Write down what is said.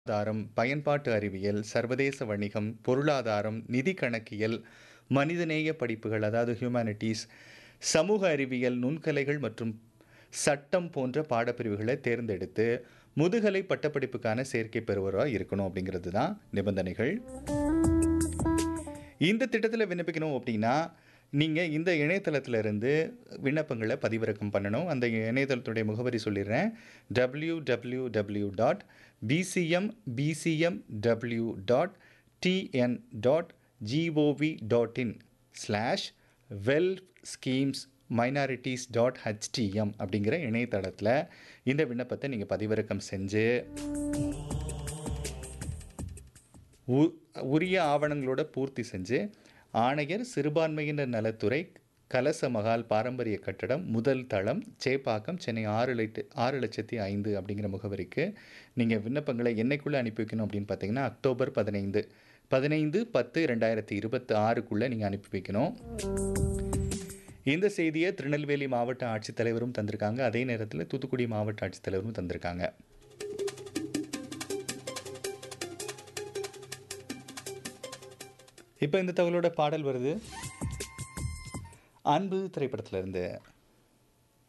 தாரம் பயன்பாட்டு அறிவியல் சர்வதேச வணிகம் பொருளாதாரம் நிதி கணக்கியல் மனிதநேய படிப்புகள் அதாவது ஹியூமனிட்டிஸ் சமூக அறிவியல் நுண்கலைகள் மற்றும் சட்டம் போன்ற பாடப்பிரிவுகளை தேர்ந்தெடுத்து முதுகலை பட்டப்படிப்புக்கான சேர்க்கை பெறுவராக இருக்கணும் அப்படிங்கிறது தான் நிபந்தனைகள் இந்த திட்டத்தில் விண்ணப்பிக்கணும் அப்படின்னா நீங்கள் இந்த இணையதளத்துல இருந்து விண்ணப்பங்களை பதிவிறக்கம் பண்ணணும் அந்த இணையதளத்துடைய முகவரி சொல்லிடுறேன் W W W dot PCM PCM W dot TN dot gov dot in slash well schemes minorities dot HTM அப்படிங்கிற இணையதளத்தில் இந்த விண்ணப்பத்தை நீங்கள் பதிவிறக்கம் செஞ்சு உ- உரிய ஆவணங்களோட பூர்த்தி செஞ்சு ஆணையர் சிறுபான்மையினர் நலத்துறை கலச மகால் பாரம்பரிய கட்டடம் முதல் தளம் சேப்பாக்கம் சென்னை ஆறு லட்டு ஆறு லட்சத்தி ஐந்து அப்படிங்கிற முகவரிக்கு நீங்கள் விண்ணப்பங்களை என்னைக்குள்ளே அனுப்பி வைக்கணும் அப்படின்னு பார்த்தீங்கன்னா அக்டோபர் பதினைந்து பதினைந்து பத்து ரெண்டாயிரத்தி இருபத்தி ஆறுக்குள்ளே நீங்கள் அனுப்பி வைக்கணும் இந்த செய்தியை திருநெல்வேலி மாவட்ட ஆட்சித்தலைவரும் தந்திருக்காங்க அதே நேரத்தில் தூத்துக்குடி மாவட்ட ஆட்சித்தலைவரும் தந்திருக்காங்க இப்போ இந்த தகவலோட பாடல் வருது அன்பு திரைப்படத்துல இருந்து